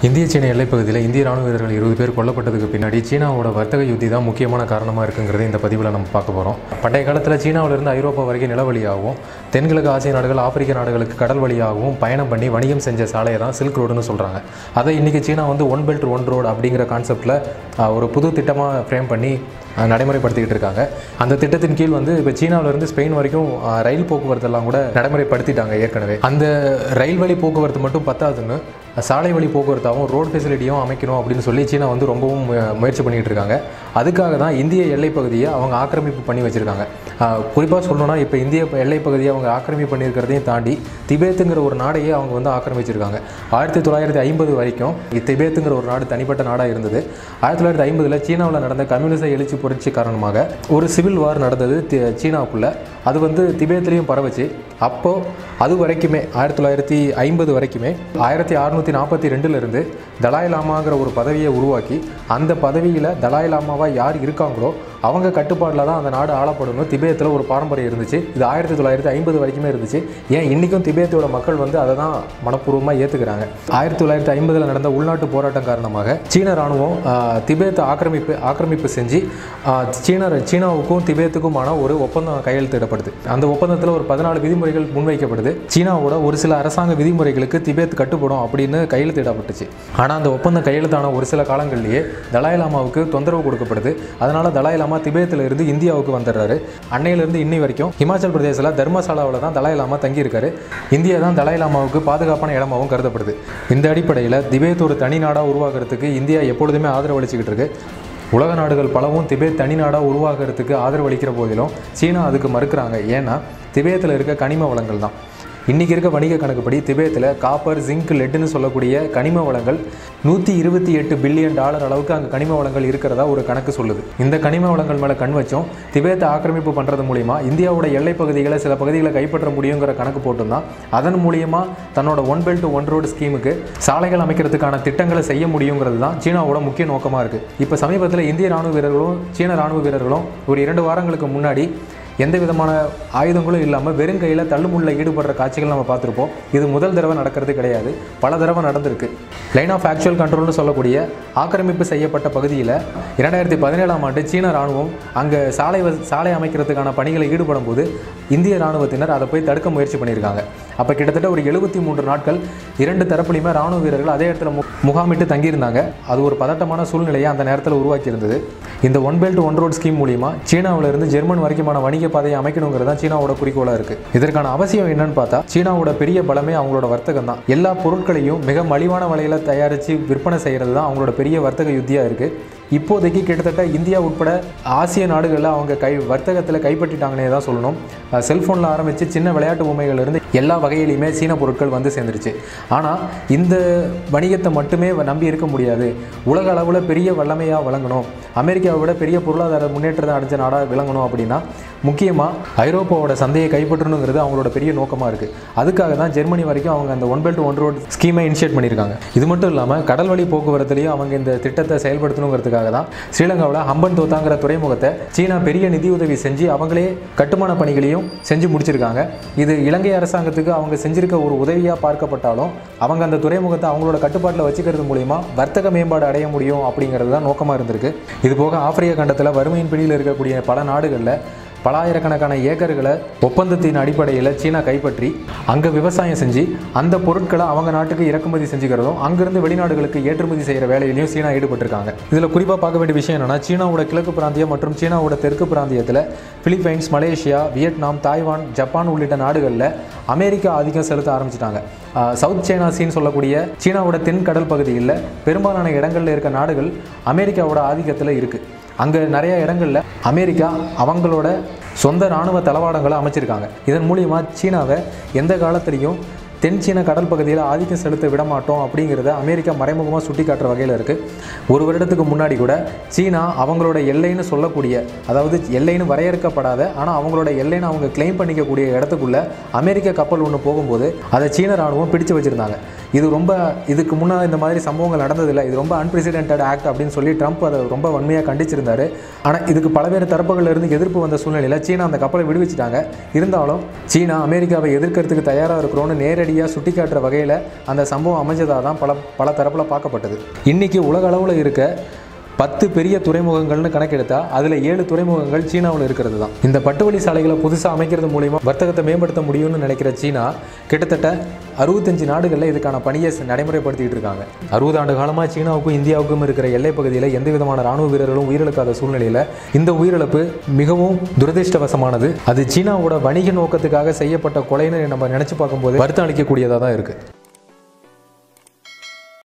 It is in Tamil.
இந்திய சீன எல்லைப்பகுதியில் இந்திய ராணுவ வீரர்கள் இருபது பேர் கொல்லப்பட்டதுக்கு பின்னாடி சீனாவோட வர்த்தக யுத்தி தான் முக்கியமான காரணமாக இருக்குங்கிறது இந்த பதிவில் நம்ம பார்க்க போகிறோம் பண்டைய காலத்தில் சீனாவிலிருந்து ஐரோப்பா வரைக்கும் நில வழியாகவும் தென்கிழக்கு ஆசிய நாடுகள் ஆப்பிரிக்க நாடுகளுக்கு கடல் வழியாகவும் பயணம் பண்ணி வணிகம் செஞ்ச சாலையை தான் சில்க் ரோடுன்னு சொல்கிறாங்க அதை இன்றைக்கி சீனா வந்து ஒன் பெல்ட் ஒன் ரோடு அப்படிங்கிற கான்செப்டில் ஒரு புது திட்டமாக ஃப்ரேம் பண்ணி அஹ், நடைமுறைப்படுத்திக்கிட்டு இருக்காங்க அந்த திட்டத்தின் கீழ் வந்து இப்போ சீனாவிலிருந்து ஸ்பெயின் வரைக்கும் அஹ், ரயில் போக்குவரத்து எல்லாம் கூட நடைமுறைப்படுத்திட்டாங்க ஏற்கனவே அந்த ரயில் வழி போக்குவரத்து மட்டும் பத்தாதுன்னு சாலை வழி போக்குவரத்தாகவும் ரோட் ஃபெசிலிட்டியும் அமைக்கணும் அப்படின்னு சொல்லி சீனா வந்து ரொம்பவும் மு- முயற்சி பண்ணிகிட்டு இருக்காங்க அதுக்காக தான் இந்திய எல்லைப் பகுதியை அவங்க ஆக்கிரமிப்பு பண்ணி வச்சுருக்காங்க குறிப்பாக சொல்லணும்னா இப்போ இந்திய எல்லைப் பகுதியை அவங்க ஆக்கிரமிப்பு பண்ணியிருக்கிறதையும் தாண்டி திபேத்துங்கிற ஒரு நாடையே அவங்க வந்து ஆக்கிரமிச்சிருக்காங்க ஆயிரத்தி தொள்ளாயிரத்தி ஐம்பது வரைக்கும் இ- திபேத்துங்கிற ஒரு நாடு தனிப்பட்ட நாடாக இருந்தது ஆயிரத்தி தொள்ளாயிரத்தி ஐம்பதில் சீனாவில் நடந்த கம்யூனிச எழுச்சி புரட்சி காரணமாக ஒரு சிவில் வார் நடந்தது தி- சீனாவுக்குள்ள அது வந்து திபேத்லேயும் பரவுச்சு அப்போது அது வரைக்குமே ஆயிரத்தி தொள்ளாயிரத்தி ஐம்பது வரைக்குமே ஆயிரத்தி அறுநூற்றி நாற்பத்தி ரெண்டுலேருந்து தலாய் லாமாங்கிற ஒரு பதவியை உருவாக்கி அந்த பதவியில் தலாய் லாமாவாக யார் இருக்காங்களோ அவங்க கட்டுப்பாடில் தான் அந்த நாடு ஆளப்படணும் திபேத்தில் ஒரு பாரம்பரியம் இருந்துச்சு இது ஆயிரத்தி தொள்ளாயிரத்தி ஐம்பது வரைக்குமே இருந்துச்சு ஏன் இன்றைக்கும் திபேத்தோட மக்கள் வந்து அதை தான் மனப்பூர்வமாக ஏற்றுக்கிறாங்க ஆயிரத்தி தொள்ளாயிரத்தி ஐம்பதில் நடந்த உள்நாட்டு போராட்டம் காரணமாக சீன ராணுவம் ஆஹ், திபேத்தை ஆக்கிரமிப்பு ஆக்கிரமிப்பு செஞ்சு ஆஹ், சீன சீனாவுக்கும் திபேத்துக்குமான ஒரு ஒப்பந்தம் கையெழுத்திடப்படுது அந்த ஒப்பந்தத்தில் ஒரு பதினாலு விதிமுறைகள் முன்வைக்கப்படுது சீனாவோட ஒரு சில அரசாங்க விதிமுறைகளுக்கு திபேத் கட்டுப்படும் அப்படின்னு கையெழுத்திடப்பட்டுச்சு ஆனால் அந்த ஒப்பந்தம் கையெழுத்தான ஒரு சில காலங்கள்லேயே தலாய் லாமாவுக்கு தொந்தரவு கொடுக்கப்படுது அதனால தலாய் லாமா திபேத்தில் இருந்து இந்தியாவுக்கு வந்துடுறாரு அன்னையிலிருந்து இன்னி வரைக்கும் ஹிமாச்சல் பிரதேசில் தர்மசாலாவில் தான் தலாய் லாமா தங்கியிருக்காரு இந்தியா தான் தலாய் லாமாவுக்கு பாதுகாப்பான இடமாகவும் கருதப்படுது இந்த அடிப்படையில் திபேத் ஒரு தனி நாடாக உருவாக்குறதுக்கு இந்தியா எப்பொழுதுமே ஆதரவு அளிச்சுக்கிட்டு இருக்கு உலக நாடுகள் பலவும் திபேத் தனி நாடாக உருவாக்குறதுக்கு ஆதரவு அளிக்கிற போதிலும் சீனா அதுக்கு மறுக்கிறாங்க ஏன்னா திபேத்தில் இருக்க கனிம வளங்கள் தான் இன்றைக்கி இருக்க வணிக கணக்குப்படி திபேத்தில் காப்பர் ஜிங்க் லெட்டுன்னு சொல்லக்கூடிய கனிம வளங்கள் நூற்றி இருபத்தி எட்டு பில்லியன் டாலர் அளவுக்கு அங்கே கனிம வளங்கள் இருக்கிறதா ஒரு கணக்கு சொல்லுது இந்த கனிம வளங்கள் மேலே கண் வச்சோம் திபேத்தை ஆக்கிரமிப்பு பண்ணுறது மூலிமா இந்தியாவோட எல்லை பகுதிகளை சில பகுதிகளை கைப்பற்ற முடியுங்கிற கணக்கு போட்டோம்னா அதன் மூலியமா தன்னோட ஒன் பெல்ட் ஒன் ரோடு ஸ்கீமுக்கு சாலைகள் அமைக்கிறதுக்கான திட்டங்களை செய்ய முடியுங்கிறது தான் சீனாவோட முக்கிய நோக்கமாக இருக்குது இப்போ சமீபத்தில் இந்திய ராணுவ வீரர்களும் சீன ராணுவ வீரர்களும் ஒரு இரண்டு வாரங்களுக்கு முன்னாடி எந்த விதமான ஆயுதங்களும் இல்லாமல் வெறும் கையில் தள்ளுமுள்ள ஈடுபடுற காட்சிகள் நம்ம பார்த்துருப்போம் இது முதல் தடவை நடக்கிறது கிடையாது பல தடவை நடந்திருக்கு லைன் ஆஃப் ஆக்சுவல் கண்ட்ரோல்னு சொல்லக்கூடிய ஆக்கிரமிப்பு செய்யப்பட்ட பகுதியில் இரண்டாயிரத்தி பதினேழாம் ஆண்டு சீன ராணுவம் அங்கே சாலை வச- சாலை அமைக்கிறதுக்கான பணிகளை ஈடுபடும் போது இந்திய ராணுவத்தினர் அதை போய் தடுக்க முயற்சி பண்ணியிருக்காங்க அப்போ கிட்டத்தட்ட ஒரு எழுபத்தி மூன்று நாட்கள் இரண்டு தரப்புலையுமே ராணுவ வீரர்கள் அதே இடத்துல மு- முகாமிட்டு தங்கியிருந்தாங்க அது ஒரு பதட்டமான சூழ்நிலையை அந்த நேரத்தில் உருவாக்கி இருந்தது இந்த one belt one road scheme மூலிமா சீனாவுல இருந்து ஜெர்மன் வரைக்குமான வணிக பாதையை அமைக்கணுங்கிறது தான் சீனாவோட குறிக்கோளாக இருக்கு இதற்கான அவசியம் என்னன்னு பார்த்தா சீனாவோட பெரிய பலமே அவங்களோட வர்த்தகம் தான் எல்லா பொருட்களையும் மிக மலிவான விலையில தயாரித்து விற்பனை செய்கிறது தான் அவங்களோட பெரிய வர்த்தக யுத்தியாக இருக்கு இப்போதைக்கு கிட்டத்தட்ட இந்தியா உட்பட ஆசிய நாடுகளில் அவங்க கை வர்த்தகத்தில் கைப்பற்றிட்டாங்கன்னே தான் சொல்லணும் செல்ஃபோனில் ஆரம்பித்து சின்ன விளையாட்டு பொம்மைகள் இருந்து எல்லா வகையிலையுமே சீன பொருட்கள் வந்து சேர்ந்துருச்சு ஆனால் இந்த வணிகத்தை மட்டுமே நம்பி இருக்க முடியாது உலக அளவில் பெரிய வல்லமையாக வழங்கணும் அமெரிக்காவை விட பெரிய பொருளாதார முன்னேற்றத்தை அடைஞ்ச நாடாக விளங்கணும் அப்படின்னா முக்கியமாக ஐரோப்பாவோட சந்தையை கைப்பற்றணுங்கிறது அவங்களோட பெரிய நோக்கமாக இருக்குது அதுக்காக தான் ஜெர்மனி வரைக்கும் அவங்க அந்த ஒன் பெல்ட் ஒன் ரோட் ஸ்கீமை இனிஷியேட் பண்ணியிருக்காங்க இது மட்டும் இல்லாமல் கடல் வழி போக்குவரத்துலையும் அவங்க இந்த திட்டத்தை செயல்படுத்தணுங்கிறதுக்காக தான் ஸ்ரீலங்காவில் ஹம்பன் தோத்தாங்கிற துறைமுகத்தை சீனா பெரிய நிதியுதவி செஞ்சு அவங்களே கட்டுமான பணிகளையும் செஞ்சு முடிச்சிருக்காங்க இது இலங்கை அரசாங்கத்துக்கு அவங்க செஞ்சிருக்க ஒரு உதவியாக பார்க்கப்பட்டாலும் அவங்க அந்த துறைமுகத்தை அவங்களோட கட்டுப்பாட்டில் வச்சுக்கிறது மூலிமா வர்த்தக மேம்பாடு அடைய முடியும் அப்படிங்கிறது தான் நோக்கமாக இருந்திருக்கு இது போக ஆப்பிரிக்க கண்டத்தில் வறுமையின் பிடியில் இருக்கக்கூடிய பல நாடுகளில் பல ஆயிரக்கணக்கான ஏக்கர்களை ஒப்பந்தத்தின் அடிப்படையில் சீனா கைப்பற்றி அங்கே விவசாயம் செஞ்சு அந்த பொருட்களை அவங்க நாட்டுக்கு இறக்குமதி செஞ்சுக்கிறதும் அங்கிருந்து வெளிநாடுகளுக்கு ஏற்றுமதி செய்கிற வேலையிலையும் சீனா ஈடுபட்டிருக்காங்க இதில் குறிப்பாக பார்க்க வேண்டிய விஷயம் என்னன்னா சீனாவோட கிழக்கு பிராந்தியம் மற்றும் சீனாவோட தெற்கு பிராந்தியத்தில் Philippines Malaysia Vietnam Taiwan Japan உள்ளிட்ட நாடுகளில் அமெரிக்கா ஆதிக்கம் செலுத்த ஆரம்பிச்சிட்டாங்க சவுத் சைனா சீன் சொல்லக்கூடிய சீனாவோட தென் கடல் பகுதியில் பெரும்பாலான இடங்களில் இருக்க நாடுகள் அமெரிக்காவோட ஆதிக்கத்தில் இருக்குது அங்கே நிறைய இடங்களில் அமெரிக்கா அவங்களோட சொந்த இராணுவ தளவாடங்களை அமைச்சிருக்காங்க இதன் மூலியமா சீனாவை எந்த காலத்துலேயும் தென் சீன கடல் பகுதியில் ஆதிக்கம் செலுத்த விட மாட்டோம் அப்படிங்கிறத அமெரிக்கா மறைமுகமாக சுட்டி காட்டுற வகையில் இருக்குது ஒரு வருடத்துக்கு முன்னாடி கூட சீனா அவங்களோட எல்லைன்னு சொல்லக்கூடிய அதாவது எல்லைன்னு வரையறுக்கப்படாத ஆனால் அவங்களோட எல்லைன்னு அவங்க கிளைம் பண்ணிக்கக்கூடிய இடத்துக்குள்ள அமெரிக்க கப்பல் ஒன்று போகும்போது அதை சீன ராணுவம் பிடிச்சு வச்சுருந்தாங்க இது ரொம்ப இதுக்கு முன்னாடி இந்த மாதிரி சம்பவங்கள் நடந்ததில்லை இது ரொம்ப அன்பிரசிடென்டட் ஆக்ட் அப்படின்னு சொல்லி ட்ரம்ப் அதை ரொம்ப வன்மையாக கண்டிச்சிருந்தாரு ஆனால் இதுக்கு பல்வேறு தரப்புகள்ல இருந்து எதிர்ப்பு வந்த சூழ்நிலையில் சீனா அந்த கப்பலை விடுவிச்சிட்டாங்க இருந்தாலும் சீனா அமெரிக்காவை எதிர்க்கிறதுக்கு தயாராக இருக்கிறோன்னு நேரடியாக சுட்டிக்காட்டுற வகையில் அந்த சம்பவம் அமைஞ்சதாக தான் பல பல தரப்பில் பார்க்கப்பட்டது இன்னைக்கு உலக அளவில் இருக்க பத்து பெரிய துறைமுகங்கள்னு கணக்கெடுத்தா அதில் ஏழு துறைமுகங்கள் சீனாவில் இருக்கிறது தான் இந்த பட்டு வழி சாலைகளை புதுசாக அமைக்கிறது மூலிமா வர்த்தகத்தை மேம்படுத்த முடியும்னு நினைக்கிற சீனா கிட்டத்தட்ட அறுபத்தஞ்சு நாடுகளில் இதுக்கான பணியை ச- நடைமுறைப்படுத்திட்டு இருக்காங்க அறுபது ஆண்டு காலமாக சீனாவுக்கும் இந்தியாவுக்கும் இருக்கிற எல்லைப் பகுதியில் எந்த விதமான ராணுவ வீரர்களும் உயிரிழக்காத சூழ்நிலையில் இந்த உயிரிழப்பு மிகவும் துரதிர்ஷ்டவசமானது அது சீனாவோட வணிக நோக்கத்துக்காக செய்யப்பட்ட கொலைன்னு நம்ம நினச்சி பார்க்கும்போது வருத்தம் அளிக்கக்கூடியதாக தான் இருக்குது